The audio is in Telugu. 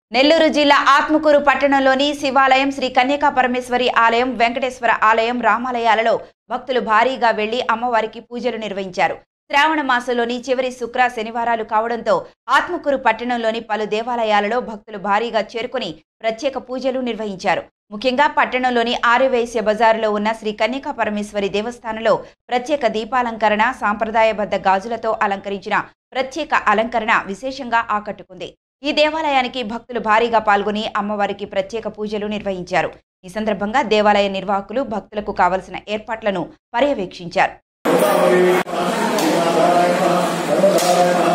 నెల్లూరు జిల్లా ఆత్మకూరు పట్టణంలోని శివాలయం శ్రీ కన్యకా పరమేశ్వరి ఆలయం వెంకటేశ్వర ఆలయం రామాలయాలలో భక్తులు భారీగా వెళ్లి అమ్మవారికి పూజలు నిర్వహించారు శ్రావణ మాసంలోని చివరి శుక్ర శనివారాలు కావడంతో ఆత్మకూరు పట్టణంలోని పలు దేవాలయాలలో భక్తులు భారీగా చేరుకుని ప్రత్యేక పూజలు నిర్వహించారు ముఖ్యంగా పట్టణంలోని ఆర్యవైశ్య బజారులో ఉన్న శ్రీ కన్యకా పరమేశ్వరి దేవస్థానంలో ప్రత్యేక దీపాలంకరణ సాంప్రదాయబద్ధ గాజులతో అలంకరించిన ప్రత్యేక అలంకరణ విశేషంగా ఆకట్టుకుంది ఈ దేవాలయానికి భక్తులు భారీగా పాల్గొని అమ్మవారికి ప్రత్యేక పూజలు నిర్వహించారు ఈ సందర్భంగా దేవాలయ నిర్వాహకులు భక్తులకు కావలసిన ఏర్పాట్లను పర్యవేక్షించారు ధర్మధారాయణ